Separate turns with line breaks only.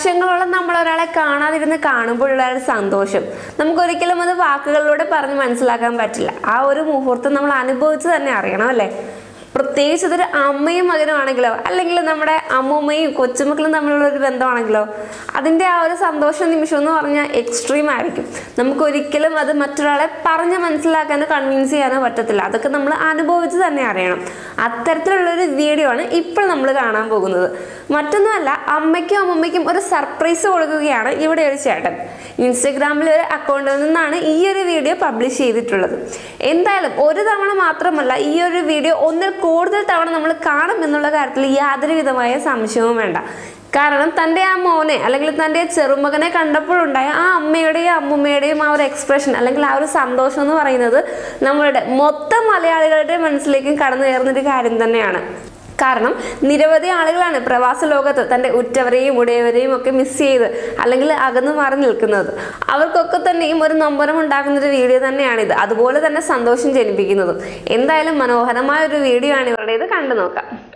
വർഷങ്ങളോളം നമ്മൾ ഒരാളെ കാണാതിരുന്ന് കാണുമ്പോഴുള്ള ഒരു സന്തോഷം നമുക്കൊരിക്കലും അത് വാക്കുകളിലൂടെ പറഞ്ഞ് മനസ്സിലാക്കാൻ പറ്റില്ല ആ ഒരു മുഹൂർത്തം നമ്മൾ അനുഭവിച്ച് തന്നെ അറിയണം അല്ലേ പ്രത്യേകിച്ച് ഇതൊരു അമ്മയും മകനും ആണെങ്കിലോ അല്ലെങ്കിൽ നമ്മുടെ അമ്മൂമ്മയും കൊച്ചുമക്കളും തമ്മിലുള്ള ഒരു ബന്ധമാണെങ്കിലോ അതിൻ്റെ ആ ഒരു സന്തോഷ നിമിഷം എന്ന് പറഞ്ഞാൽ എക്സ്ട്രീം ആയിരിക്കും നമുക്ക് ഒരിക്കലും അത് മറ്റൊരാളെ പറഞ്ഞ് മനസ്സിലാക്കാനോ കൺവിൻസ് ചെയ്യാനോ പറ്റത്തില്ല അതൊക്കെ നമ്മൾ അനുഭവിച്ച് തന്നെ അറിയണം അത്തരത്തിലുള്ളൊരു വീഡിയോ ആണ് ഇപ്പോൾ നമ്മൾ കാണാൻ പോകുന്നത് മറ്റൊന്നുമല്ല അമ്മയ്ക്കും അമ്മമ്മയ്ക്കും ഒരു സർപ്രൈസ് കൊടുക്കുകയാണ് ഇവിടെ ഒരു ചേട്ടൻ ഇൻസ്റ്റഗ്രാമിലെ ഒരു അക്കൗണ്ടിൽ നിന്നാണ് ഈ ഒരു വീഡിയോ പബ്ലിഷ് ചെയ്തിട്ടുള്ളത് എന്തായാലും ഒരു തവണ മാത്രമല്ല ഈ ഒരു വീഡിയോ ഒന്നിൽ കൂടുതൽ തവണ നമ്മൾ കാണും എന്നുള്ള കാര്യത്തിൽ യാതൊരു വിധമായ സംശയവും വേണ്ട കാരണം തൻ്റെ ആ മോനെ അല്ലെങ്കിൽ തൻ്റെ ചെറുമകനെ കണ്ടപ്പോഴുണ്ടായ ആ അമ്മയുടെയും അമ്മുമ്മയുടെയും ആ ഒരു എക്സ്പ്രഷൻ അല്ലെങ്കിൽ ആ ഒരു സന്തോഷം എന്ന് പറയുന്നത് നമ്മളുടെ മൊത്തം മലയാളികളുടെ മനസ്സിലേക്കും കടന്നു കയറുന്നൊരു കാര്യം തന്നെയാണ് കാരണം നിരവധി ആളുകളാണ് പ്രവാസ ലോകത്ത് തൻ്റെ ഉറ്റവരെയും ഉടയവരെയും ഒക്കെ മിസ് ചെയ്ത് അല്ലെങ്കിൽ അകന്നു മാറി നിൽക്കുന്നത് അവർക്കൊക്കെ തന്നെയും ഒരു നൊമ്പരം ഉണ്ടാക്കുന്ന ഒരു വീഡിയോ തന്നെയാണിത് അതുപോലെ തന്നെ സന്തോഷം ജനിപ്പിക്കുന്നതും എന്തായാലും മനോഹരമായ ഒരു വീഡിയോ ആണ് ഇവരുടേത് കണ്ടു നോക്കാം